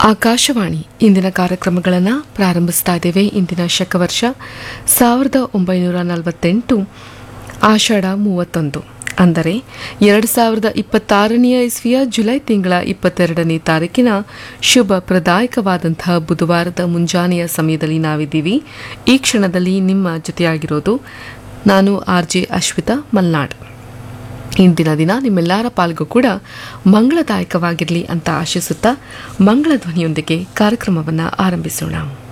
ಆಕಾಶವಾಣಿ ಇಂದಿನ ಕಾರ್ಯಕ್ರಮಗಳನ್ನು ಪ್ರಾರಂಭಿಸ್ತಾ ಇದ್ದೇವೆ ಇಂದಿನ ಶಕವರ್ಷ ಸಾವಿರದ ಒಂಬೈನೂರ ನಲವತ್ತೆಂಟು ಆಷಾಢ ಮೂವತ್ತೊಂದು ಅಂದರೆ ಎರಡು ಸಾವಿರದ ಇಪ್ಪತ್ತಾರನೆಯ ಇಸ್ವಿಯ ಜುಲೈ ತಿಂಗಳ ಇಪ್ಪತ್ತೆರಡನೇ ತಾರೀಕಿನ ಶುಭ ಪ್ರದಾಯಕವಾದಂತಹ ಬುಧವಾರದ ಮುಂಜಾನೆಯ ಸಮಯದಲ್ಲಿ ನಾವಿದ್ದೀವಿ ಈ ಕ್ಷಣದಲ್ಲಿ ನಿಮ್ಮ ಜೊತೆಯಾಗಿರೋದು ನಾನು ಆರ್ ಜೆ ಅಶ್ವಿತಾ ಮಲ್ನಾಡ್ ಇಂದಿನ ದಿನ ನಿಮ್ಮೆಲ್ಲರ ಪಾಲ್ಗೂ ಕೂಡ ಮಂಗಳದಾಯಕವಾಗಿರಲಿ ಅಂತ ಆಶಿಸುತ್ತಾ ಮಂಗಳ ಧ್ವನಿಯೊಂದಿಗೆ ಕಾರ್ಯಕ್ರಮವನ್ನು ಆರಂಭಿಸೋಣ